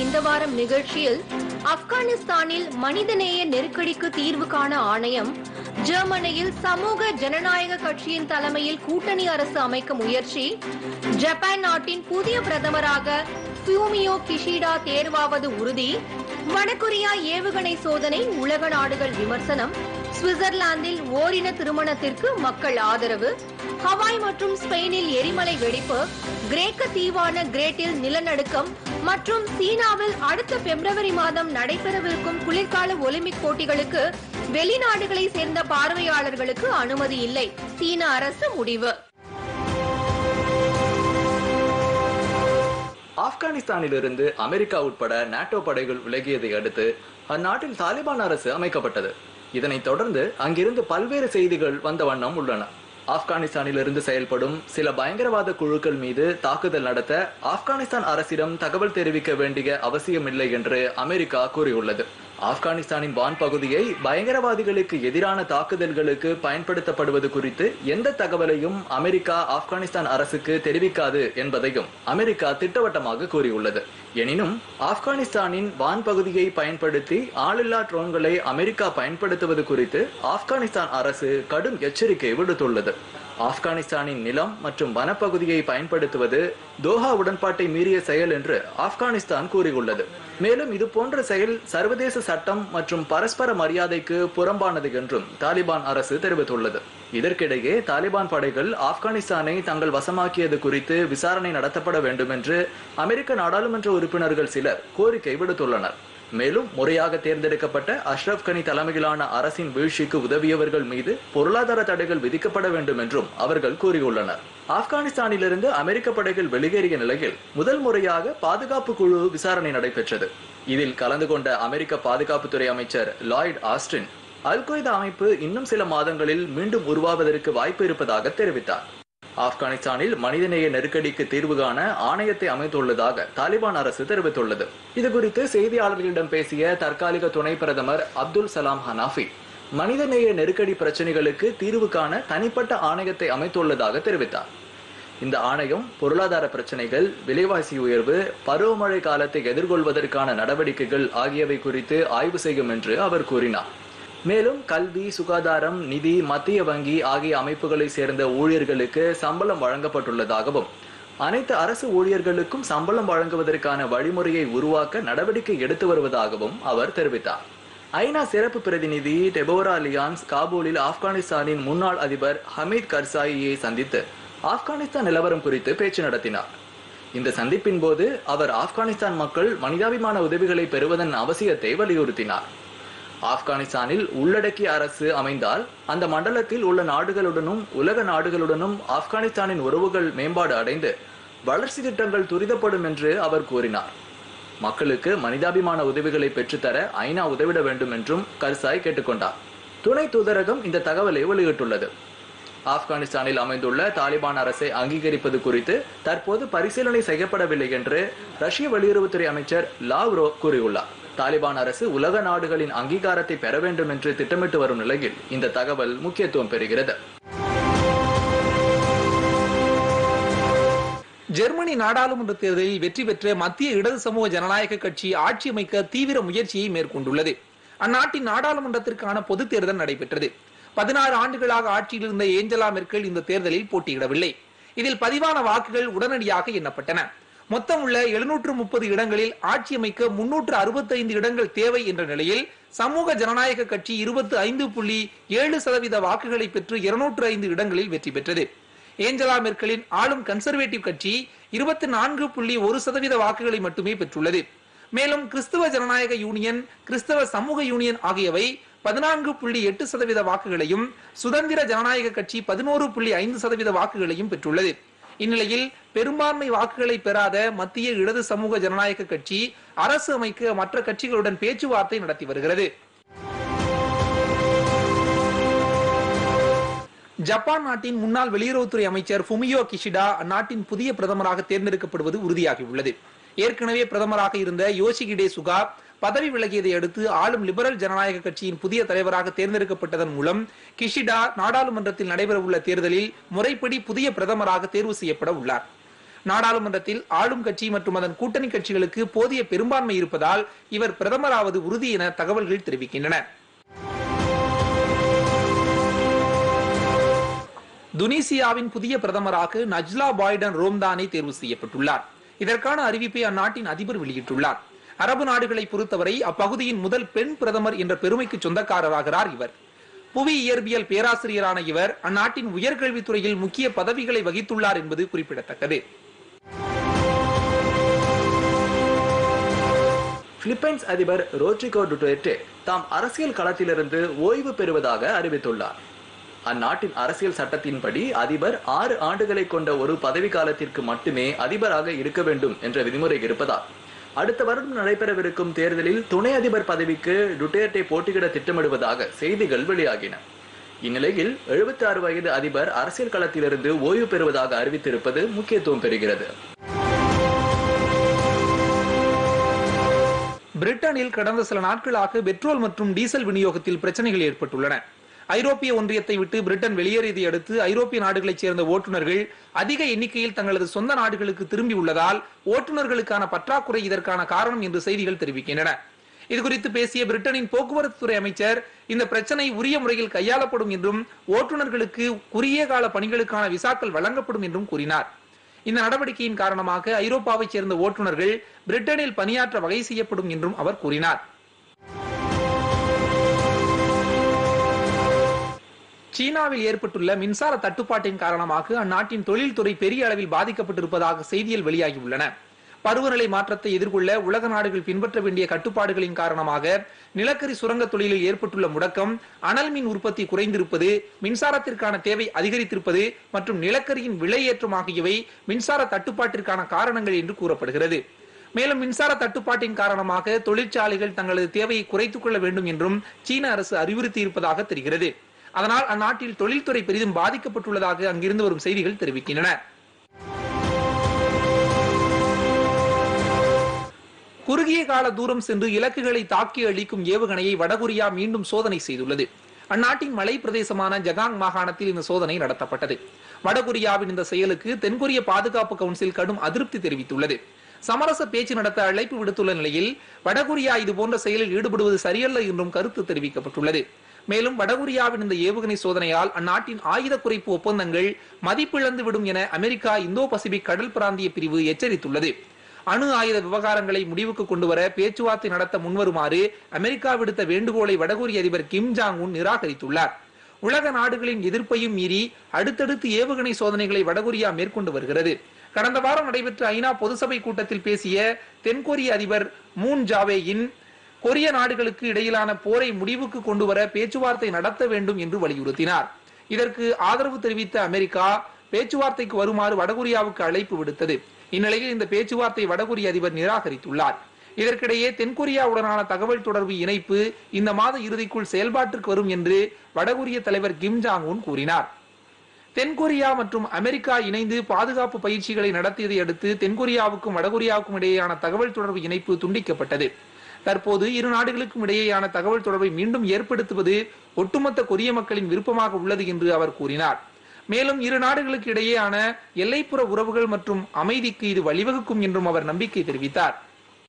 இந்த வாரம் நிகழ்ச்சியில் ஆப்கானிஸ்தானில் மனிதநேய நெருக்கடிக்கு தீர்வு காண ஆணையம் ஜெர்மனியில் சமூக ஜனநாயக கட்சியின் தலைமையில் கூட்டணி அரசு அமைக்க முயற்சி ஜப்பான் நாட்டின் புதிய பிரதமராக ஃபியூமியோ கிஷிடா தேர்வாவது உறுதி வடகொரியா ஏவுகணை சோதனை உலக நாடுகள் விமர்சனம் சுவிட்சர்லாந்தில் ஓரின திருமணத்திற்கு மக்கள் ஆதரவு ஹவாய் மற்றும் ஸ்பெயினில் எரிமலை வெடிப்பு கிரேக்க தீவான கிரேட்டில் நிலநடுக்கம் மற்றும் சீனாவில் அடுத்த பிப்ரவரி மாதம் நடைபெறவிருக்கும் குளிர்கால ஒலிம்பிக் போட்டிகளுக்கு வெளிநாடுகளை சேர்ந்த பார்வையாளர்களுக்கு அனுமதி இல்லை சீன அரசு முடிவு ஆப்கானிஸ்தானிலிருந்து அமெரிக்கா உட்பட நாட்டோ படைகள் விலகியதை அடுத்து அந்நாட்டில் தாலிபான் அரசு அமைக்கப்பட்டது இதனைத் தொடர்ந்து அங்கிருந்து பல்வேறு செய்திகள் வந்த வண்ணம் உள்ளன ஆப்கானிஸ்தானிலிருந்து செயல்படும் சில பயங்கரவாத குழுக்கள் மீது தாக்குதல் நடத்த ஆப்கானிஸ்தான் அரசிடம் தகவல் தெரிவிக்க வேண்டிய அவசியமில்லை என்று அமெரிக்கா கூறியுள்ளது ஆப்கானிஸ்தானின் வான் பகுதியை பயங்கரவாதிகளுக்கு எதிரான தாக்குதல்களுக்கு பயன்படுத்தப்படுவது குறித்து எந்த தகவலையும் அமெரிக்கா ஆப்கானிஸ்தான் அரசுக்கு தெரிவிக்காது என்பதையும் அமெரிக்கா திட்டவட்டமாக கூறியுள்ளது எனினும் ஆப்கானிஸ்தானின் வான் பகுதியை பயன்படுத்தி ஆளில்லா ட்ரோன்களை அமெரிக்கா பயன்படுத்துவது குறித்து ஆப்கானிஸ்தான் அரசு கடும் எச்சரிக்கை விடுத்துள்ளது ஆப்கானிஸ்தானின் நிலம் மற்றும் வனப்பகுதியை பயன்படுத்துவது தோஹா உடன்பாட்டை மீறிய செயல் என்று ஆப்கானிஸ்தான் கூறியுள்ளது மேலும் இது போன்ற செயல் சர்வதேச சட்டம் மற்றும் பரஸ்பர மரியாதைக்கு புறம்பானது என்றும் தாலிபான் அரசு தெரிவித்துள்ளது இதற்கிடையே தாலிபான் படைகள் ஆப்கானிஸ்தானை தங்கள் வசமாக்கியது குறித்து விசாரணை நடத்தப்பட வேண்டும் என்று அமெரிக்க நாடாளுமன்ற உறுப்பினர்கள் சிலர் கோரிக்கை விடுத்துள்ளனர் மேலும் முறையாக தேர்ந்தெடுக்கப்பட்ட அஷ்ரப் கனி தலைமையிலான அரசின் வீழ்ச்சிக்கு உதவியவர்கள் மீது பொருளாதார தடைகள் விதிக்கப்பட வேண்டும் என்றும் அவர்கள் கூறியுள்ளனர் ஆப்கானிஸ்தானிலிருந்து அமெரிக்க படைகள் வெளியேறிய நிலையில் முதல் முறையாக பாதுகாப்பு குழு விசாரணை நடைபெற்றது இதில் கலந்து கொண்ட அமெரிக்க பாதுகாப்புத்துறை அமைச்சர் லாய்ட் ஆஸ்டின் அல் கொய்தா அமைப்பு இன்னும் சில மாதங்களில் மீண்டும் உருவாவதற்கு வாய்ப்பு இருப்பதாக தெரிவித்தார் ஆப்கானிஸ்தானில் மனிதநேய நெருக்கடிக்கு தீர்வு காண ஆணையத்தை அமைத்துள்ளதாக தாலிபான் அரசு தெரிவித்துள்ளது இதுகுறித்து செய்தியாளர்களிடம் பேசிய தற்காலிக துணை பிரதமர் அப்துல் சலாம் ஹனாஃபி மனிதநேய நெருக்கடி பிரச்சனைகளுக்கு தீர்வு காண தனிப்பட்ட ஆணையத்தை அமைத்துள்ளதாக தெரிவித்தார் இந்த ஆணையம் பொருளாதார பிரச்சனைகள் விலைவாசி உயர்வு பருவமழை காலத்தை எதிர்கொள்வதற்கான நடவடிக்கைகள் ஆகியவை குறித்து ஆய்வு செய்யும் என்று அவர் கூறினார் மேலும் கல்வி சுகாதாரம் நிதி மத்திய வங்கி ஆகிய அமைப்புகளை சேர்ந்த ஊழியர்களுக்கு சம்பளம் வழங்கப்பட்டுள்ளதாகவும் அனைத்து அரசு ஊழியர்களுக்கும் சம்பளம் வழங்குவதற்கான வழிமுறையை உருவாக்க நடவடிக்கை எடுத்து வருவதாகவும் அவர் தெரிவித்தார் ஐநா சிறப்பு பிரதிநிதி டெபோரா லியான்ஸ் காபூலில் ஆப்கானிஸ்தானின் முன்னாள் அதிபர் ஹமீத் கர்சாயியை சந்தித்து ஆப்கானிஸ்தான் நிலவரம் குறித்து பேச்சு நடத்தினார் இந்த சந்திப்பின் போது அவர் ஆப்கானிஸ்தான் மக்கள் மனிதாபிமான உதவிகளை பெறுவதன் அவசியத்தை வலியுறுத்தினார் ஆப்கானிஸ்தானில் உள்ளடக்கிய அரசு அமைந்தால் அந்த மண்டலத்தில் உள்ள நாடுகளுடனும் உலக நாடுகளுடனும் ஆப்கானிஸ்தானின் உறவுகள் மேம்பாடு அடைந்து வளர்ச்சி திட்டங்கள் துரிதப்படும் என்று அவர் கூறினார் மக்களுக்கு மனிதாபிமான உதவிகளை பெற்றுத்தர ஐநா உதவிட வேண்டும் என்றும் கர்சாய் கேட்டுக்கொண்டார் துணை தூதரகம் இந்த தகவலை வெளியிட்டுள்ளது ஆப்கானிஸ்தானில் அமைந்துள்ள தாலிபான் அரசை அங்கீகரிப்பது குறித்து தற்போது பரிசீலனை செய்யப்படவில்லை என்று ரஷ்ய வெளியுறவுத்துறை அமைச்சர் லாவ்ரோ கூறியுள்ளார் தாலிபான் அரசு உலக நாடுகளின் அங்கீகாரத்தை பெற வேண்டும் என்று திட்டமிட்டு வரும் நிலையில் இந்த தகவல் முக்கியத்துவம் பெறுகிறது ஜெர்மனி நாடாளுமன்ற தேர்தலில் வெற்றி பெற்ற மத்திய இடது சமூக ஜனநாயக கட்சி ஆட்சி அமைக்க தீவிர முயற்சியை மேற்கொண்டுள்ளது அந்நாட்டின் நாடாளுமன்றத்திற்கான பொது தேர்தல் நடைபெற்றது பதினாறு ஆண்டுகளாக ஆட்சியில் இருந்த ஏஞ்சலா மெர்க்கல் இந்த தேர்தலில் போட்டியிடவில்லை இதில் பதிவான வாக்குகள் உடனடியாக எண்ணப்பட்டன மொத்தம் உள்ள எழுநூற்று முப்பது இடங்களில் ஆட்சி அமைக்க முன்னூற்று அறுபத்தைந்து இடங்கள் தேவை என்ற நிலையில் சமூக ஜனநாயக கட்சி இருபத்தி ஐந்து புள்ளி ஏழு சதவீத வாக்குகளை பெற்று இருநூற்று ஐந்து இடங்களில் வெற்றி பெற்றது ஏஞ்சலா மெர்க்கலின் ஆளும் கன்சர்வேட்டிவ் கட்சி இருபத்தி நான்கு புள்ளி ஒரு சதவீத வாக்குகளை மட்டுமே பெற்றுள்ளது மேலும் கிறிஸ்தவ ஜனநாயக யூனியன் கிறிஸ்தவ சமூக யூனியன் ஆகியவை பதினான்கு புள்ளி எட்டு சதவீத வாக்குகளையும் சுதந்திர ஜனநாயக கட்சி பதினோரு புள்ளி ஐந்து சதவீத வாக்குகளையும் பெற்றுள்ளது இந்நிலையில் பெரும்பான்மை வாக்குகளை பெறாத மத்திய இடது சமூக ஜனநாயக கட்சி அரசு அமைக்க மற்ற கட்சிகளுடன் பேச்சுவார்த்தை நடத்தி வருகிறது ஜப்பான் நாட்டின் முன்னாள் வெளியுறவுத்துறை அமைச்சர் ஃபுமியோ கிஷிடா அந்நாட்டின் புதிய பிரதமராக தேர்ந்தெடுக்கப்படுவது உறுதியாகியுள்ளது ஏற்கனவே பிரதமராக இருந்த யோசிகிடே சுகா பதவி விலகியதை அடுத்து ஆளும் லிபரல் ஜனநாயக கட்சியின் புதிய தலைவராக தேர்ந்தெடுக்கப்பட்டதன் மூலம் கிஷிடா நாடாளுமன்றத்தில் நடைபெறவுள்ள தேர்தலில் முறைப்படி புதிய பிரதமராக தேர்வு செய்யப்பட உள்ளார் நாடாளுமன்றத்தில் ஆளும் கட்சி மற்றும் அதன் கூட்டணி கட்சிகளுக்கு போதிய பெரும்பான்மை இருப்பதால் இவர் பிரதமராவது உறுதி என தகவல்கள் தெரிவிக்கின்றன துனிசியாவின் புதிய பிரதமராக நஜ்லா பாய்டன் ரோம்தானே தேர்வு செய்யப்பட்டுள்ளார் இதற்கான அறிவிப்பை அந்நாட்டின் அதிபர் வெளியிட்டுள்ளார் அரபு நாடுகளை பொறுத்தவரை அப்பகுதியின் முதல் பெண் பிரதமர் என்ற பெருமைக்கு சொந்தக்காரராகிறார் இவர் புவி இயற்பியல் பேராசிரியரான இவர் அந்நாட்டின் உயர்கல்வித்துறையில் முக்கிய பதவிகளை வகித்துள்ளார் என்பது குறிப்பிடத்தக்கது பிலிப்பைன்ஸ் அதிபர் ரோட்ரிகோ டுடேர்டே தாம் அரசியல் களத்திலிருந்து ஓய்வு பெறுவதாக அறிவித்துள்ளார் அந்நாட்டின் அரசியல் சட்டத்தின்படி அதிபர் ஆறு ஆண்டுகளை கொண்ட ஒரு பதவி காலத்திற்கு மட்டுமே அதிபராக இருக்க வேண்டும் என்ற விதிமுறை இருப்பதால் அடுத்த வருடம் நடைபெறவிருக்கும் தேர்தலில் துணை அதிபர் பதவிக்கு டுடேர்டே போட்டியிட திட்டமிடுவதாக செய்திகள் வெளியாகின இந்நிலையில் எழுபத்தி ஆறு வயது அதிபர் அரசியல் களத்திலிருந்து ஓய்வு பெறுவதாக அறிவித்திருப்பது முக்கியத்துவம் பெறுகிறது பிரிட்டனில் கடந்த சில நாட்களாக பெட்ரோல் மற்றும் டீசல் விநியோகத்தில் பிரச்சனைகள் ஏற்பட்டுள்ளன ஐரோப்பிய ஒன்றியத்தை விட்டு பிரிட்டன் வெளியேறியதை அடுத்து ஐரோப்பிய நாடுகளைச் சேர்ந்த ஓட்டுநர்கள் அதிக எண்ணிக்கையில் தங்களது சொந்த நாடுகளுக்கு திரும்பி உள்ளதால் ஓட்டுநர்களுக்கான பற்றாக்குறை இதற்கான காரணம் என்று செய்திகள் தெரிவிக்கின்றன இதுகுறித்து பேசிய பிரிட்டனின் போக்குவரத்து துறை அமைச்சர் இந்த பிரச்சனை உரிய முறையில் கையாளப்படும் என்றும் ஓட்டுநர்களுக்கு குறுகிய கால பணிகளுக்கான விசாக்கள் வழங்கப்படும் என்றும் கூறினார் இந்த நடவடிக்கையின் காரணமாக ஐரோப்பாவைச் சேர்ந்த ஓட்டுநர்கள் பிரிட்டனில் பணியாற்ற வகை செய்யப்படும் என்றும் அவர் கூறினார் சீனாவில் ஏற்பட்டுள்ள மின்சார தட்டுப்பாட்டின் காரணமாக அந்நாட்டின் தொழில்துறை பெரிய அளவில் பாதிக்கப்பட்டிருப்பதாக செய்திகள் வெளியாகியுள்ளன பருவநிலை மாற்றத்தை எதிர்கொள்ள உலக நாடுகள் பின்பற்ற வேண்டிய கட்டுப்பாடுகளின் காரணமாக நிலக்கரி சுரங்க தொழிலில் ஏற்பட்டுள்ள முடக்கம் அனல் மின் உற்பத்தி குறைந்திருப்பது மின்சாரத்திற்கான தேவை அதிகரித்திருப்பது மற்றும் நிலக்கரியின் விலையேற்றம் ஆகியவை மின்சார தட்டுப்பாட்டிற்கான காரணங்கள் என்று கூறப்படுகிறது மேலும் மின்சார தட்டுப்பாட்டின் காரணமாக தொழிற்சாலைகள் தங்களது தேவையை குறைத்துக் கொள்ள வேண்டும் என்றும் சீன அரசு அறிவுறுத்தி இருப்பதாக தெரிகிறது அதனால் அந்நாட்டில் தொழில்துறை பெரிதும் பாதிக்கப்பட்டுள்ளதாக அங்கிருந்து வரும் செய்திகள் தெரிவிக்கின்றன குறுகிய கால தூரம் சென்று இலக்குகளை தாக்கி அளிக்கும் ஏவுகணையை வடகொரியா மீண்டும் சோதனை செய்துள்ளது அந்நாட்டின் மலை பிரதேசமான ஜகாங் மாகாணத்தில் இந்த சோதனை நடத்தப்பட்டது வடகொரியாவின் இந்த செயலுக்கு தென்கொரிய பாதுகாப்பு கவுன்சில் கடும் அதிருப்தி தெரிவித்துள்ளது சமரச பேச்சு நடத்த அழைப்பு விடுத்துள்ள நிலையில் வடகொரியா இதுபோன்ற செயலில் ஈடுபடுவது சரியல்ல என்றும் கருத்து தெரிவிக்கப்பட்டுள்ளது மேலும் வடகொரியாவின் இந்த ஏவுகணை சோதனையால் அந்நாட்டின் ஆயுத குறைப்பு ஒப்பந்தங்கள் மதிப்பிழந்து விடும் என அமெரிக்கா இந்தோ பசிபிக் கடல் பிராந்திய பிரிவு எச்சரித்துள்ளது அணு ஆயுத விவகாரங்களை முடிவுக்கு கொண்டுவர பேச்சுவார்த்தை நடத்த முன்வருமாறு அமெரிக்கா விடுத்த வேண்டுகோளை வடகொரிய அதிபர் கிம் ஜாங் உன் நிராகரித்துள்ளார் உலக நாடுகளின் எதிர்ப்பையும் மீறி அடுத்தடுத்து ஏவுகணை சோதனைகளை வடகொரியா மேற்கொண்டு வருகிறது கடந்த வாரம் நடைபெற்ற ஐநா பொதுசபை கூட்டத்தில் பேசிய தென்கொரிய அதிபர் மூன் ஜாவேயின் கொரிய நாடுகளுக்கு இடையிலான போரை முடிவுக்கு கொண்டுவர பேச்சுவார்த்தை நடத்த வேண்டும் என்று வலியுறுத்தினார் இதற்கு ஆதரவு தெரிவித்த அமெரிக்கா பேச்சுவார்த்தைக்கு வருமாறு வடகொரியாவுக்கு அழைப்பு விடுத்தது இந்நிலையில் இந்த பேச்சுவார்த்தை வடகொரிய அதிபர் நிராகரித்துள்ளார் இதற்கிடையே தென்கொரியாவுடனான தகவல் தொடர்பு இணைப்பு இந்த மாத இறுதிக்குள் செயல்பாட்டிற்கு வரும் என்று வடகொரிய தலைவர் கிம் ஜாங் உன் கூறினார் தென்கொரியா மற்றும் அமெரிக்கா இணைந்து பாதுகாப்பு பயிற்சிகளை நடத்தியதை அடுத்து தென்கொரியாவுக்கும் வடகொரியாவுக்கும் இடையேயான தகவல் தொடர்பு இணைப்பு துண்டிக்கப்பட்டது தற்போது இரு நாடுகளுக்கும் இடையேயான தகவல் தொடர்பை மீண்டும் ஏற்படுத்துவது ஒட்டுமொத்த கொரிய மக்களின் விருப்பமாக உள்ளது என்று அவர் கூறினார் மேலும் இரு நாடுகளுக்கு இடையேயான எல்லைப்புற உறவுகள் மற்றும் அமைதிக்கு இது வழிவகுக்கும் என்றும் அவர் நம்பிக்கை தெரிவித்தார்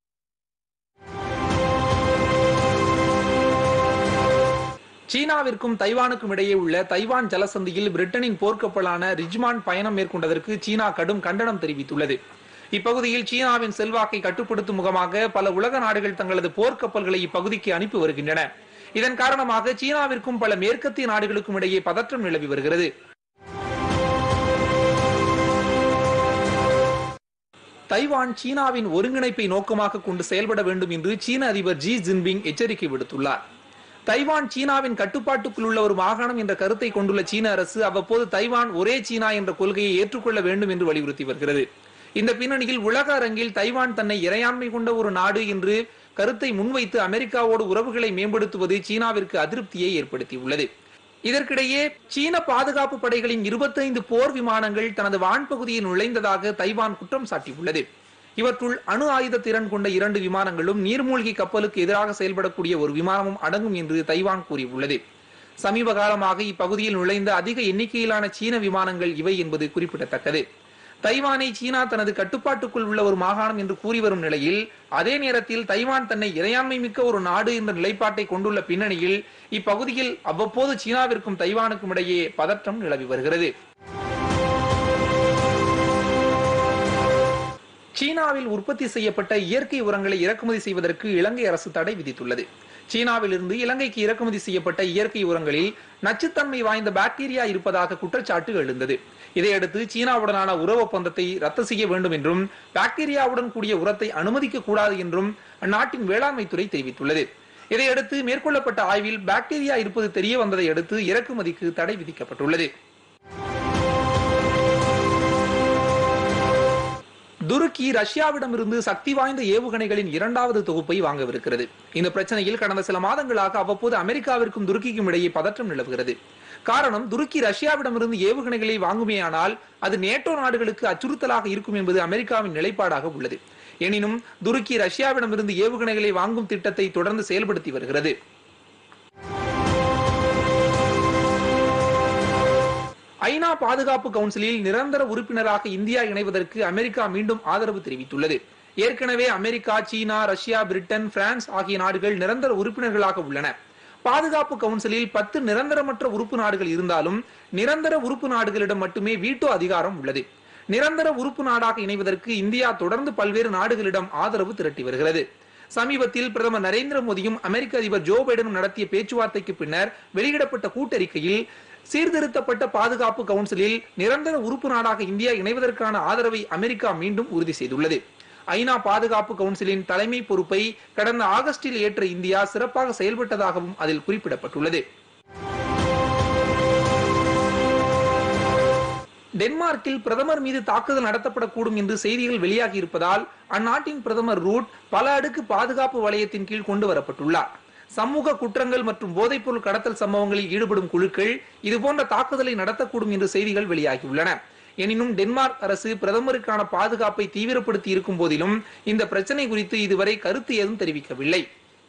சீனாவிற்கும் தைவானுக்கும் இடையே உள்ள தைவான் ஜலசந்தியில் பிரிட்டனின் போர்க்கப்பலான ரிஜ்மான் பயணம் மேற்கொண்டதற்கு சீனா கடும் கண்டனம் தெரிவித்துள்ளது இப்பகுதியில் சீனாவின் செல்வாக்கை கட்டுப்படுத்தும் முகமாக பல உலக நாடுகள் தங்களது போர்க்கப்பல்களை இப்பகுதிக்கு அனுப்பி வருகின்றன இதன் காரணமாக சீனாவிற்கும் பல மேற்கத்திய நாடுகளுக்கும் இடையே பதற்றம் நிலவி வருகிறது தைவான் சீனாவின் ஒருங்கிணைப்பை நோக்கமாக கொண்டு செயல்பட வேண்டும் என்று சீன அதிபர் ஜி ஜின்பிங் எச்சரிக்கை விடுத்துள்ளார் தைவான் சீனாவின் கட்டுப்பாட்டுக்குள் உள்ள ஒரு மாகாணம் என்ற கருத்தை கொண்டுள்ள சீன அரசு அவ்வப்போது தைவான் ஒரே சீனா என்ற கொள்கையை ஏற்றுக்கொள்ள வேண்டும் என்று வலியுறுத்தி வருகிறது இந்த பின்னணியில் உலக அரங்கில் தைவான் தன்னை இறையாண்மை கொண்ட ஒரு நாடு என்று கருத்தை முன்வைத்து அமெரிக்காவோடு உறவுகளை மேம்படுத்துவது சீனாவிற்கு அதிருப்தியை ஏற்படுத்தியுள்ளது இதற்கிடையே சீன பாதுகாப்பு படைகளின் இருபத்தைந்து போர் விமானங்கள் தனது வான்பகுதியில் நுழைந்ததாக தைவான் குற்றம் சாட்டியுள்ளது இவற்றுள் அணு ஆயுத திறன் கொண்ட இரண்டு விமானங்களும் நீர்மூழ்கி கப்பலுக்கு எதிராக செயல்படக்கூடிய ஒரு விமானமும் அடங்கும் என்று தைவான் கூறியுள்ளது சமீப காலமாக இப்பகுதியில் நுழைந்த அதிக எண்ணிக்கையிலான சீன விமானங்கள் இவை என்பது குறிப்பிடத்தக்கது தைவானை சீனா தனது கட்டுப்பாட்டுக்குள் உள்ள ஒரு மாகாணம் என்று கூறி வரும் நிலையில் அதே நேரத்தில் தைவான் தன்னை இறையாண்மை மிக்க ஒரு நாடு என்ற நிலைப்பாட்டை கொண்டுள்ள பின்னணியில் இப்பகுதியில் அவ்வப்போது சீனாவிற்கும் தைவானுக்கும் இடையே பதற்றம் நிலவி வருகிறது சீனாவில் உற்பத்தி செய்யப்பட்ட இயற்கை உரங்களை இறக்குமதி செய்வதற்கு இலங்கை அரசு தடை விதித்துள்ளது சீனாவில் இருந்து இலங்கைக்கு இறக்குமதி செய்யப்பட்ட இயற்கை உரங்களில் நச்சுத்தன்மை வாய்ந்த பாக்டீரியா இருப்பதாக குற்றச்சாட்டு எழுந்தது இதையடுத்து சீனாவுடனான உறவு ஒப்பந்தத்தை ரத்து செய்ய வேண்டும் என்றும் பாக்டீரியாவுடன் கூடிய உரத்தை அனுமதிக்க கூடாது என்றும் அந்நாட்டின் வேளாண்மைத்துறை தெரிவித்துள்ளது இதையடுத்து மேற்கொள்ளப்பட்ட ஆய்வில் பாக்டீரியா இருப்பது தெரிய வந்ததை அடுத்து இறக்குமதிக்கு தடை விதிக்கப்பட்டுள்ளது துருக்கி ரஷ்யாவிடமிருந்து சக்தி வாய்ந்த ஏவுகணைகளின் இரண்டாவது தொகுப்பை வாங்கவிருக்கிறது இந்த பிரச்சனையில் கடந்த சில மாதங்களாக அவ்வப்போது அமெரிக்காவிற்கும் துருக்கிக்கும் இடையே பதற்றம் நிலவுகிறது காரணம் துருக்கி ரஷ்யாவிடமிருந்து ஏவுகணைகளை வாங்குமேயானால் அது நேட்டோ நாடுகளுக்கு அச்சுறுத்தலாக இருக்கும் என்பது அமெரிக்காவின் நிலைப்பாடாக உள்ளது எனினும் துருக்கி ரஷ்யாவிடமிருந்து ஏவுகணைகளை வாங்கும் திட்டத்தை தொடர்ந்து செயல்படுத்தி வருகிறது ஐநா பாதுகாப்பு கவுன்சிலில் நிரந்தர உறுப்பினராக இந்தியா இணைவதற்கு அமெரிக்கா மீண்டும் ஆதரவு தெரிவித்துள்ளது ஏற்கனவே America China Russia Britain France ஆகிய நாடுகள் நிரந்தர உறுப்பினர்களாக உள்ளன பாதுகாப்பு கவுன்சிலில் பத்து நிரந்தரமற்ற உறுப்பு நாடுகள் இருந்தாலும் நிரந்தர உறுப்பு நாடுகளிடம் மட்டுமே வீட்டோ அதிகாரம் உள்ளது நிரந்தர உறுப்பு நாடாக இணைவதற்கு இந்தியா தொடர்ந்து பல்வேறு நாடுகளிடம் ஆதரவு திரட்டி வருகிறது சமீபத்தில் பிரதமர் நரேந்திர மோடியும் அமெரிக்க அதிபர் ஜோ பைடனும் நடத்திய பேச்சுவார்த்தைக்கு பின்னர் வெளியிடப்பட்ட கூட்டறிக்கையில் சீர்திருத்தப்பட்ட பாதுகாப்பு கவுன்சிலில் நிரந்தர உறுப்பு நாடாக இந்தியா இணைவதற்கான ஆதரவை அமெரிக்கா மீண்டும் உறுதி செய்துள்ளது ஐநா பாதுகாப்பு கவுன்சிலின் தலைமை பொறுப்பை கடந்த ஆகஸ்டில் ஏற்ற இந்தியா சிறப்பாக செயல்பட்டதாகவும் அதில் குறிப்பிடப்பட்டுள்ளது டென்மார்க்கில் பிரதமர் மீது தாக்குதல் நடத்தப்படக்கூடும் என்று செய்திகள் வெளியாகி இருப்பதால் அந்நாட்டின் பிரதமர் ரூட் பல அடுக்கு பாதுகாப்பு வளையத்தின் கீழ் கொண்டு வரப்பட்டுள்ளார் சமூக குற்றங்கள் மற்றும் போதைப்பொருள் கடத்தல் சம்பவங்களில் ஈடுபடும் குழுக்கள் இதுபோன்ற தாக்குதலை நடத்தக்கூடும் என்று செய்திகள் வெளியாகியுள்ளன எனினும் டென்மார்க் அரசு பிரதமருக்கான பாதுகாப்பை தீவிரப்படுத்தி இருக்கும் போதிலும் இந்த பிரச்சனை குறித்து இதுவரை கருத்து ஏதும் தெரிவிக்கவில்லை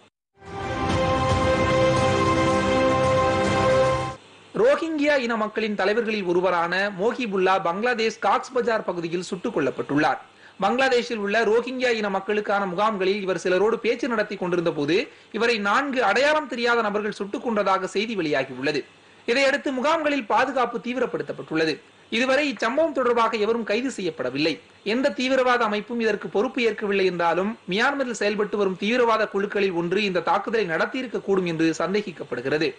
ரோஹிங்கியா இன மக்களின் தலைவர்களில் ஒருவரான மோஹிபுல்லா பங்களாதேஷ் காக்ஸ் பஜார் பகுதியில் சுட்டுக் கொல்லப்பட்டுள்ளார் பங்களாதேஷில் உள்ள ரோஹிங்கியா இன மக்களுக்கான முகாம்களில் இவர் சிலரோடு பேச்சு நடத்தி கொண்டிருந்த போது இவரை நான்கு அடையாளம் தெரியாத நபர்கள் சுட்டுக் கொண்டதாக செய்தி வெளியாகியுள்ளது இதையடுத்து முகாம்களில் பாதுகாப்பு தீவிரப்படுத்தப்பட்டுள்ளது இதுவரை இச்சம்பவம் தொடர்பாக எவரும் கைது செய்யப்படவில்லை எந்த தீவிரவாத அமைப்பும் இதற்கு பொறுப்பு ஏற்கவில்லை என்றாலும் மியான்மரில் செயல்பட்டு வரும் தீவிரவாத குழுக்களில் ஒன்று இந்த தாக்குதலை நடத்தியிருக்கக்கூடும் என்று சந்தேகிக்கப்படுகிறது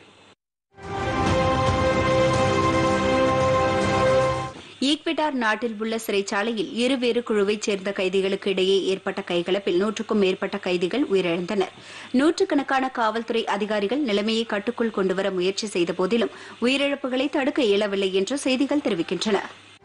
ஈக்வெடார் நாட்டில் உள்ள சிறைச்சாலையில் இருவேறு குழுவைச் சேர்ந்த கைதிகளுக்கு இடையே ஏற்பட்ட கைகலப்பில் நூற்றுக்கும் மேற்பட்ட கைதிகள் உயிரிழந்தனர் நூற்றுக்கணக்கான காவல்துறை அதிகாரிகள் நிலைமையை கட்டுக்குள் கொண்டுவர முயற்சி செய்த போதிலும் உயிரிழப்புகளை தடுக்க இயலவில்லை என்று செய்திகள் தெரிவிக்கின்றன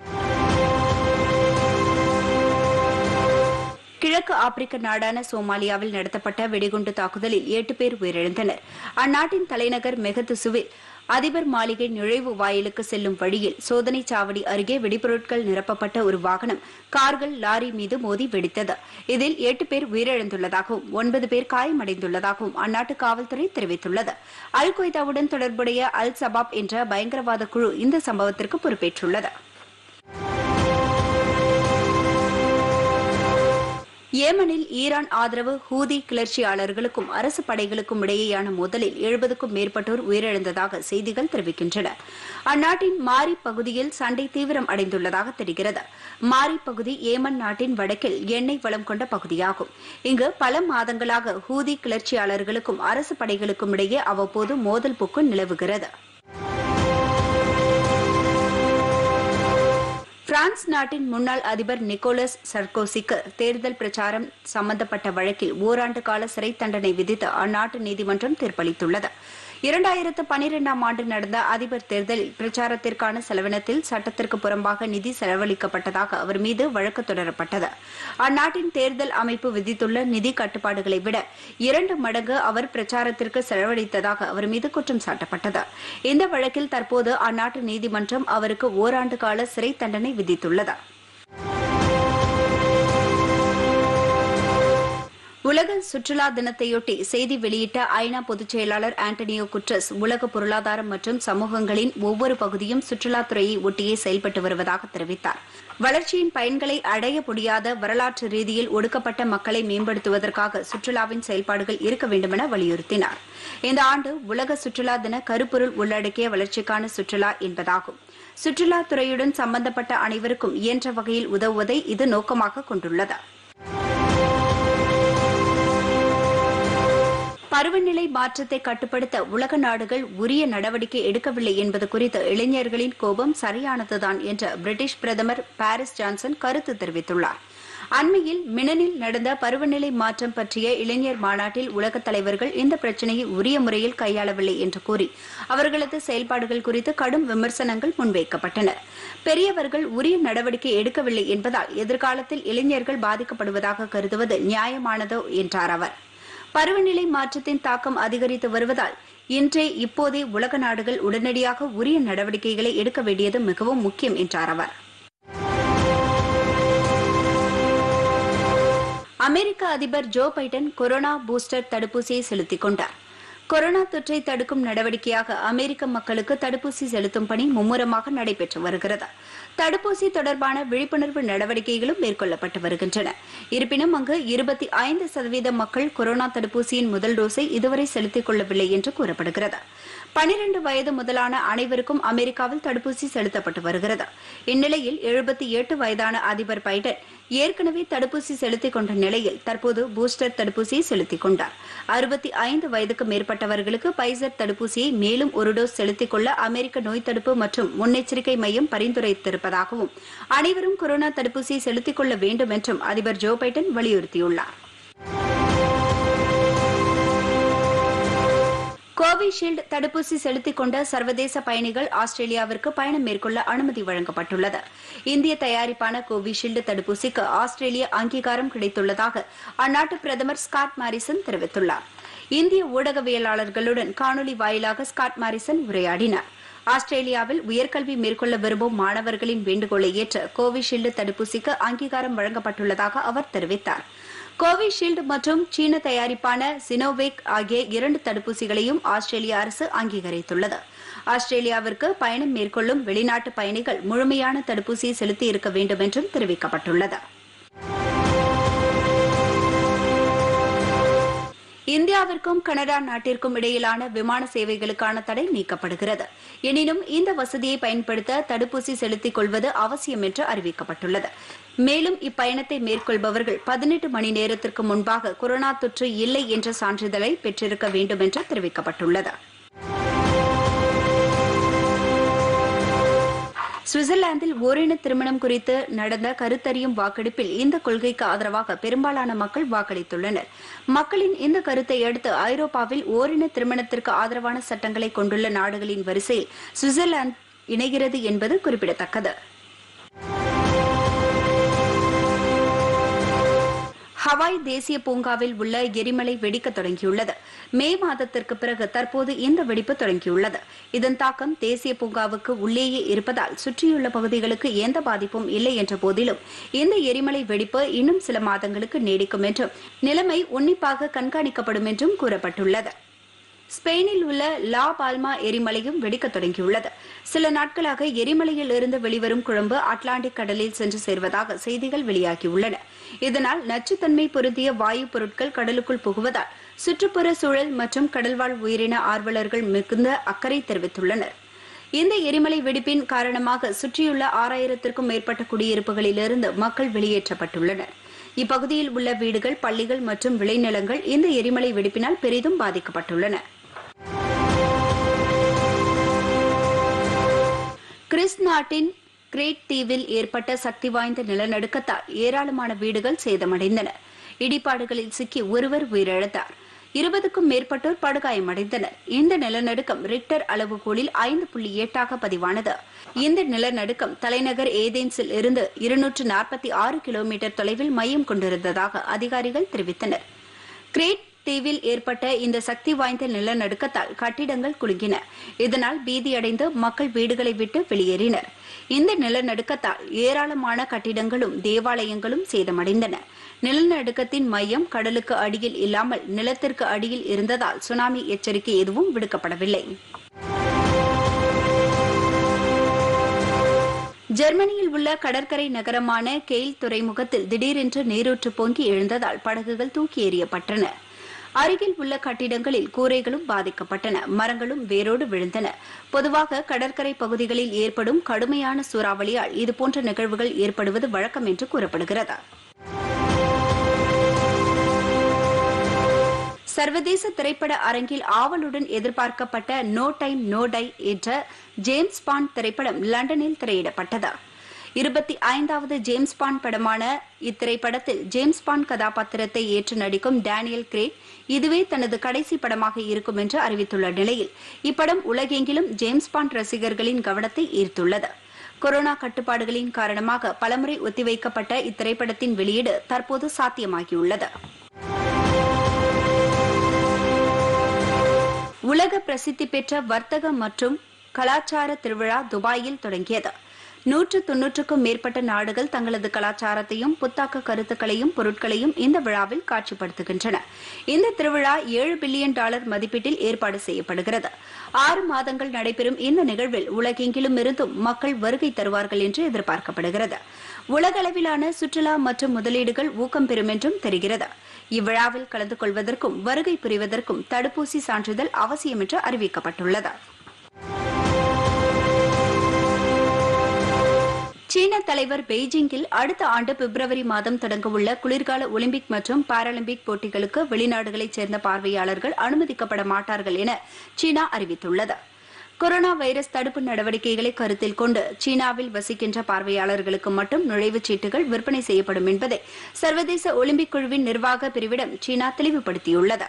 கிழக்கு ஆப்பிரிக்க நாடான சோமாலியாவில் நடத்தப்பட்ட வெடிகுண்டு தாக்குதலில் எட்டு பேர் உயிரிழந்தனர் அந்நாட்டின் தலைநகர் மெகத்துசுவில் அதிபர் மாளிகை நுழைவு வாயிலுக்கு செல்லும் வழியில் சோதனை சாவடி அருகே வெடிபொருட்கள் நிரப்பப்பட்ட ஒரு வாகனம் கார்கள் லாரி மீது மோதி வெடித்தது இதில் எட்டு பேர் உயிரிழந்துள்ளதாகவும் ஒன்பது பேர் காயமடைந்துள்ளதாகவும் அந்நாட்டு காவல்துறை தெரிவித்துள்ளது அல் கொய்தாவுடன் தொடர்புடைய அல் சபாப் என்ற பயங்கரவாத குழு இந்த சம்பவத்திற்கு பொறுப்பேற்றுள்ளது ஏமனில் ஈரான் ஆதரவு ஹூதி கிளர்ச்சியாளர்களுக்கும் அரசு படைகளுக்கும் இடையேயான மோதலில் எழுபதுக்கும் மேற்பட்டோர் உயிரிழந்ததாக செய்திகள் தெரிவிக்கின்றன அந்நாட்டின் மாரி பகுதியில் சண்டை தீவிரம் அடைந்துள்ளதாக தெரிகிறது மாரி பகுதி ஏமன் நாட்டின் வடக்கில் எண்ணெய் வளம் கொண்ட பகுதியாகும் இங்கு பல மாதங்களாக ஹூதி கிளர்ச்சியாளர்களுக்கும் அரசு படைகளுக்கும் இடையே அவ்வப்போது மோதல் போக்கு நிலவுகிறது பிரான்ஸ் நாட்டின் முன்னாள் அதிபர் நிக்கோலஸ் சர்கோசிக்கு தேர்தல் பிரச்சாரம் சம்பந்தப்பட்ட வழக்கில் ஓராண்டு கால சிறை தண்டனை விதித்து அந்நாட்டு நீதிமன்றம் தீர்ப்பளித்துள்ளது இரண்டாயிரத்து பனிரெண்டாம் ஆண்டு நடந்த அதிபர் தேர்தலில் பிரச்சாரத்திற்கான செலவினத்தில் சட்டத்திற்கு புறம்பாக நிதி செலவழிக்கப்பட்டதாக அவர் மீது வழக்கு தொடரப்பட்டது அந்நாட்டின் தேர்தல் அமைப்பு விதித்துள்ள நிதி கட்டுப்பாடுகளை விட இரண்டு மடங்கு அவர் பிரச்சாரத்திற்கு செலவழித்ததாக அவர் மீது குற்றம் சாட்டப்பட்டது இந்த வழக்கில் தற்போது அந்நாட்டு நீதிமன்றம் அவருக்கு ஓராண்டு கால சிறை தண்டனை விதித்துள்ளது உலக சுற்றுலா தினத்தையொட்டி செய்தி வெளியிட்ட ஐநா பொதுச் செயலாளர் ஆண்டனியோ குட்ரஸ் உலக பொருளாதாரம் மற்றும் சமூகங்களின் ஒவ்வொரு பகுதியும் சுற்றுலாத்துறையை ஒட்டியே செயல்பட்டு வருவதாக தெரிவித்தார் வளர்ச்சியின் பயன்களை அடைய முடியாத வரலாற்று ரீதியில் ஒடுக்கப்பட்ட மக்களை மேம்படுத்துவதற்காக சுற்றுலாவின் செயல்பாடுகள் இருக்க வேண்டுமென வலியுறுத்தினார் இந்த ஆண்டு உலக சுற்றுலா தின கருப்பொருள் உள்ளடக்கிய வளர்ச்சிக்கான சுற்றுலா என்பதாகும் சுற்றுலாத்துறையுடன் சம்பந்தப்பட்ட அனைவருக்கும் இயன்ற வகையில் உதவுவதை இது நோக்கமாக கொண்டுள்ளது பருவநிலை மாற்றத்தை கட்டுப்படுத்த உலக நாடுகள் உரிய நடவடிக்கை எடுக்கவில்லை என்பது குறித்து இளைஞர்களின் கோபம் சரியானதுதான் என்று பிரிட்டிஷ் பிரதமர் பாரிஸ் ஜான்சன் கருத்து தெரிவித்துள்ளார் அண்மையில் மினனில் நடந்த பருவநிலை மாற்றம் பற்றிய இளைஞர் மாநாட்டில் உலகத் தலைவர்கள் இந்த பிரச்சினையை உரிய முறையில் கையாளவில்லை என்று கூறி அவர்களது செயல்பாடுகள் குறித்து கடும் விமர்சனங்கள் முன்வைக்கப்பட்டன பெரியவர்கள் உரிய நடவடிக்கை எடுக்கவில்லை என்பதால் எதிர்காலத்தில் இளைஞர்கள் பாதிக்கப்படுவதாக கருதுவது நியாயமானதோ என்றார் அவர் பருவநிலை மாற்றத்தின் தாக்கம் அதிகரித்து வருவதால் இன்றே இப்போதே உலக நாடுகள் உடனடியாக உரிய நடவடிக்கைகளை எடுக்க வேண்டியது மிகவும் முக்கியம் என்றார் அவர் அமெரிக்க அதிபர் ஜோ பைடன் கொரோனா பூஸ்டர் தடுப்பூசியை செலுத்திக் கொண்டார் கொரோனா தொற்றை தடுக்கும் நடவடிக்கையாக அமெரிக்க மக்களுக்கு தடுப்பூசி செலுத்தும் பணி மும்முரமாக நடைபெற்று வருகிறது தடுப்பூசி தொடர்பான விழிப்புணர்வு நடவடிக்கைகளும் மேற்கொள்ளப்பட்டு வருகின்றன இருப்பினும் அங்கு இருபத்தி ஐந்து சதவீத மக்கள் கொரோனா தடுப்பூசியின் முதல் டோஸை இதுவரை செலுத்திக் கொள்ளவில்லை என்று கூறப்படுகிறது பனிரண்டு வயது முதலான அனைவருக்கும் அமெரிக்காவில் தடுப்பூசி செலுத்தப்பட்டு வருகிறது இந்நிலையில் எழுபத்தி எட்டு வயதான அதிபர் பைடன் ஏற்கனவே தடுப்பூசி செலுத்திக் கொண்ட நிலையில் தற்போது பூஸ்டர் தடுப்பூசியை செலுத்திக் கொண்டார் அறுபத்தி ஐந்து வயதுக்கு மேற்பட்டவர்களுக்கு பைசர் தடுப்பூசியை மேலும் ஒரு டோஸ் செலுத்திக் கொள்ள அமெரிக்க நோய் தடுப்பு மற்றும் முன்னெச்சரிக்கை மையம் பரிந்துரைத்திருப்பதாகவும் அனைவரும் கொரோனா தடுப்பூசியை செலுத்திக் கொள்ள வேண்டும் என்றும் அதிபர் ஜோ பைடன் வலியுறுத்தியுள்ளார் கோவிஷீல்டு தடுப்பூசி செலுத்திக் கொண்ட சர்வதேச பயணிகள் ஆஸ்திரேலியாவிற்கு பயணம் மேற்கொள்ள அனுமதி வழங்கப்பட்டுள்ளது இந்திய தயாரிப்பான கோவிஷீல்டு தடுப்பூசிக்கு ஆஸ்திரேலிய அங்கீகாரம் கிடைத்துள்ளதாக அந்நாட்டு பிரதமர் ஸ்காட் மாரிசன் தெரிவித்துள்ளார் இந்திய ஊடகவியலாளர்களுடன் காணொலி வாயிலாக ஸ்காட் மாரிசன் உரையாடினார் ஆஸ்திரேலியாவில் உயர்கல்வி மேற்கொள்ள விரும்பும் மாணவர்களின் வேண்டுகோளை ஏற்று கோவிஷீல்டு தடுப்பூசிக்கு அங்கீகாரம் வழங்கப்பட்டுள்ளதாக அவர் தெரிவித்தார் கோவிஷீல்டு மற்றும் சீன தயாரிப்பான சினோவேக் ஆகிய இரண்டு தடுப்பூசிகளையும் ஆஸ்திரேலிய அரசு அங்கீகரித்துள்ளது ஆஸ்திரேலியாவிற்கு பயணம் மேற்கொள்ளும் வெளிநாட்டு பயணிகள் முழுமையான தடுப்பூசியை செலுத்தி இருக்க வேண்டும் என்றும் தெரிவிக்கப்பட்டுள்ளது இந்தியாவிற்கும் கனடா நாட்டிற்கும் இடையிலான விமான சேவைகளுக்கான தடை நீக்கப்படுகிறது எனினும் இந்த வசதியை பயன்படுத்த தடுப்பூசி செலுத்திக் கொள்வது அவசியம் என்று அறிவிக்கப்பட்டுள்ளது மேலும் இப்பயணத்தை மேற்கொள்பவர்கள் பதினெட்டு மணி நேரத்திற்கு முன்பாக கொரோனா தொற்று இல்லை என்ற சான்றிதழை பெற்றிருக்க வேண்டும் என்று தெரிவிக்கப்பட்டுள்ளது சுவிட்சர்லாந்தில் ஓரின திருமணம் குறித்து நடந்த கருத்தறியும் வாக்கெடுப்பில் இந்த கொள்கைக்கு ஆதரவாக பெரும்பாலான மக்கள் வாக்களித்துள்ளனர் மக்களின் இந்த கருத்தை அடுத்து ஐரோப்பாவில் ஓரின திருமணத்திற்கு ஆதரவான சட்டங்களை கொண்டுள்ள நாடுகளின் வரிசையில் சுவிட்சர்லாந்து இணைகிறது என்பது குறிப்பிடத்தக்கது ஹவாய் தேசிய பூங்காவில் உள்ள எரிமலை வெடிக்க தொடங்கியுள்ளது மே மாதத்திற்கு பிறகு தற்போது இந்த வெடிப்பு தொடங்கியுள்ளது இதன் தாக்கம் தேசிய பூங்காவுக்கு உள்ளேயே இருப்பதால் சுற்றியுள்ள பகுதிகளுக்கு எந்த பாதிப்பும் இல்லை என்ற போதிலும் இந்த எரிமலை வெடிப்பு இன்னும் சில மாதங்களுக்கு நீடிக்கும் என்றும் நிலைமை உன்னிப்பாக கண்காணிக்கப்படும் என்றும் கூறப்பட்டுள்ளது ஸ்பெயினில் உள்ள லா பால்மா எரிமலையும் வெடிக்க தொடங்கியுள்ளது சில நாட்களாக எரிமலையில் இருந்து வெளிவரும் குழம்பு அட்லாண்டிக் கடலில் சென்று சேர்வதாக செய்திகள் வெளியாகியுள்ளன இதனால் நச்சுத்தன்மை பொருந்திய வாயு பொருட்கள் கடலுக்குள் புகுவதால் சுற்றுப்புற சூழல் மற்றும் கடல்வாழ் உயிரின ஆர்வலர்கள் மிகுந்த அக்கறை தெரிவித்துள்ளனர் இந்த எரிமலை வெடிப்பின் காரணமாக சுற்றியுள்ள ஆறாயிரத்திற்கும் மேற்பட்ட குடியிருப்புகளிலிருந்து மக்கள் வெளியேற்றப்பட்டுள்ளனர் இப்பகுதியில் உள்ள வீடுகள் பள்ளிகள் மற்றும் விளைநிலங்கள் இந்த எரிமலை வெடிப்பினால் பெரிதும் பாதிக்கப்பட்டுள்ளன கிறிஸ் நாட்டின் கிரேட் தீவில் ஏற்பட்ட சக்தி வாய்ந்த நிலநடுக்கத்தால் ஏராளமான வீடுகள் சேதமடைந்தன இடிபாடுகளில் சிக்கி ஒருவர் உயிரிழந்தார் இருபதுக்கும் மேற்பட்டோர் படுகாயமடைந்தனர் இந்த நிலநடுக்கம் ரிக்டர் அளவுகோலில் ஐந்து புள்ளி எட்டாக பதிவானது இந்த நிலநடுக்கம் தலைநகர் ஏதேன்ஸில் இருந்து இருநூற்று நாற்பத்தி ஆறு கிலோமீட்டர் தொலைவில் மையம் கொண்டிருந்ததாக அதிகாரிகள் தெரிவித்தனர் கிரேட் தீவில் ஏற்பட்ட இந்த சக்தி வாய்ந்த நிலநடுக்கத்தால் கட்டிடங்கள் குலுங்கின இதனால் பீதியடைந்து மக்கள் வீடுகளை விட்டு வெளியேறினர் இந்த நிலநடுக்கத்தால் ஏராளமான கட்டிடங்களும் தேவாலயங்களும் சேதமடைந்தன நிலநடுக்கத்தின் மையம் கடலுக்கு அடியில் இல்லாமல் நிலத்திற்கு அடியில் இருந்ததால் சுனாமி எச்சரிக்கை எதுவும் விடுக்கப்படவில்லை ஜெர்மனியில் உள்ள கடற்கரை நகரமான கெயில் துறைமுகத்தில் திடீரென்று நீரூற்று பொங்கி எழுந்ததால் படகுகள் தூக்கி எறியப்பட்டன அருகில் உள்ள கட்டிடங்களில் கூரைகளும் பாதிக்கப்பட்டன மரங்களும் வேரோடு விழுந்தன பொதுவாக கடற்கரை பகுதிகளில் ஏற்படும் கடுமையான சூறாவளியால் இதுபோன்ற நிகழ்வுகள் ஏற்படுவது வழக்கம் என்று கூறப்படுகிறது சர்வதேச திரைப்பட அரங்கில் ஆவலுடன் எதிர்பார்க்கப்பட்ட நோ டைம் நோ டை என்ற ஜேம்ஸ் பாண்ட் திரைப்படம் லண்டனில் திரையிடப்பட்டது இருபத்தி ஐந்தாவது ஜேம்ஸ் பாண்ட் படமான இத்திரைப்படத்தில் ஜேம்ஸ் பாண்ட் கதாபாத்திரத்தை ஏற்று நடிக்கும் டேனியல் கிரேக் இதுவே தனது கடைசி படமாக இருக்கும் என்று அறிவித்துள்ள நிலையில் இப்படம் உலகெங்கிலும் ஜேம்ஸ் பாண்ட் ரசிகர்களின் கவனத்தை ஈர்த்துள்ளது கொரோனா கட்டுப்பாடுகளின் காரணமாக பலமுறை ஒத்திவைக்கப்பட்ட இத்திரைப்படத்தின் வெளியீடு தற்போது சாத்தியமாகியுள்ளது உலக பிரசித்தி பெற்ற வர்த்தக மற்றும் கலாச்சார திருவிழா துபாயில் தொடங்கியது நூற்று தொன்னூற்றுக்கும் மேற்பட்ட நாடுகள் தங்களது கலாச்சாரத்தையும் புத்தாக்க கருத்துக்களையும் பொருட்களையும் இந்த விழாவில் காட்சிப்படுத்துகின்றன இந்த திருவிழா ஏழு பில்லியன் டாலர் மதிப்பீட்டில் ஏற்பாடு செய்யப்படுகிறது ஆறு மாதங்கள் நடைபெறும் இந்த நிகழ்வில் உலகெங்கிலும் இருந்தும் மக்கள் வருகை தருவார்கள் என்று எதிர்பார்க்கப்படுகிறது உலகளவிலான சுற்றுலா மற்றும் முதலீடுகள் ஊக்கம் பெறும் என்றும் தெரிகிறது இவ்விழாவில் கலந்து கொள்வதற்கும் வருகை புரிவதற்கும் தடுப்பூசி சான்றிதழ் அவசியம் என்று அறிவிக்கப்பட்டுள்ளது சீன தலைவர் பெய்ஜிங்கில் அடுத்த ஆண்டு பிப்ரவரி மாதம் தொடங்கவுள்ள குளிர்கால ஒலிம்பிக் மற்றும் பாராலிம்பிக் போட்டிகளுக்கு வெளிநாடுகளைச் சேர்ந்த பார்வையாளர்கள் அனுமதிக்கப்பட மாட்டார்கள் என சீனா அறிவித்துள்ளது கொரோனா வைரஸ் தடுப்பு நடவடிக்கைகளை கருத்தில் கொண்டு சீனாவில் வசிக்கின்ற பார்வையாளர்களுக்கு மட்டும் நுழைவுச் சீட்டுகள் விற்பனை செய்யப்படும் என்பதை சர்வதேச ஒலிம்பிக் குழுவின் நிர்வாக பிரிவிடம் சீனா தெளிவுபடுத்தியுள்ளது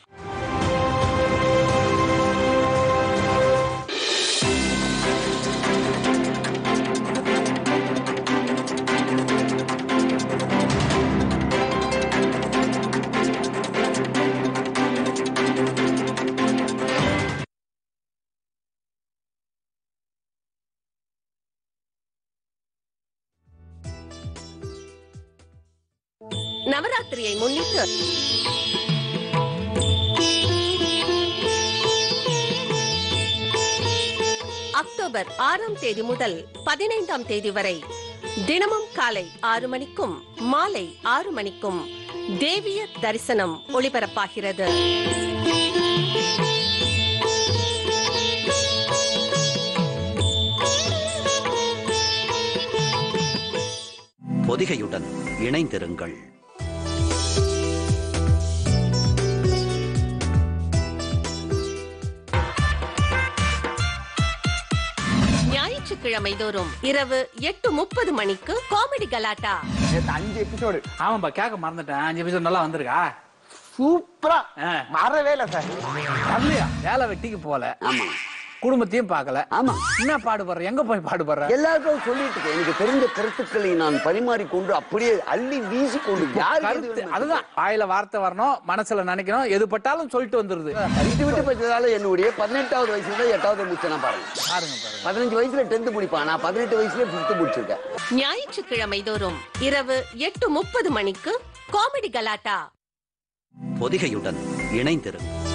நவராத்திரியை முன்னிட்டு அக்டோபர் ஆறாம் தேதி முதல் பதினைந்தாம் தேதி வரை தினமும் காலை ஆறு மணிக்கும் மாலை ஆறு மணிக்கும் தேவிய தரிசனம் ஒளிபரப்பாகிறது பொதிகையுடன் இணைந்திருங்கள் ஞாயிற்றுக்கிழமை தோறும் இரவு எட்டு முப்பது மணிக்கு காமெடி கலாட்டா நேத்து அஞ்சு எபிசோடு ஆமாப்பா கேட்க மறந்துட்டேன் அஞ்சு எபிசோட் நல்லா வந்திருக்கா சூப்பரா ஆ. வரவே இல்ல சார் வரலையா வேலை வெட்டிக்கு போல ஆமா குடும்பத்தையும் பார்க்கல ஆமா என்ன பாடுபடுற எங்க போய் பாடுபடுற எல்லாருக்கும் சொல்லிட்டு இருக்கேன். எனக்கு தெரிந்த கருத்துக்களை நான் பரிமாறிக்கொண்டு அப்படியே அள்ளி வீசி கொண்டு யாருக்கு எது கருத்து வேணுமோ அதுதான் வாயில வார்த்தை வரணும் மனசுல நினைக்கணும் எது பட்டாலும் சொல்லிட்டு வந்துருது படித்து விட்டு படிச்சதால என்னுடைய பதினெட்டாவது வயசுல தான் எட்டாவது முடிச்சேன் பாருங்க பாருங்க பாருங்க பதினஞ்சு வயசுல டென்த் முடிப்பான் நான் பதினெட்டு வயசுல பிப்த் முடிச்சிருக்கேன் ஞாயிற்றுக்கிழமை தோறும் இரவு எட்டு முப்பது மணிக்கு காமெடி கலாட்டா பொதிகையுடன் இணைந்திருங்கள்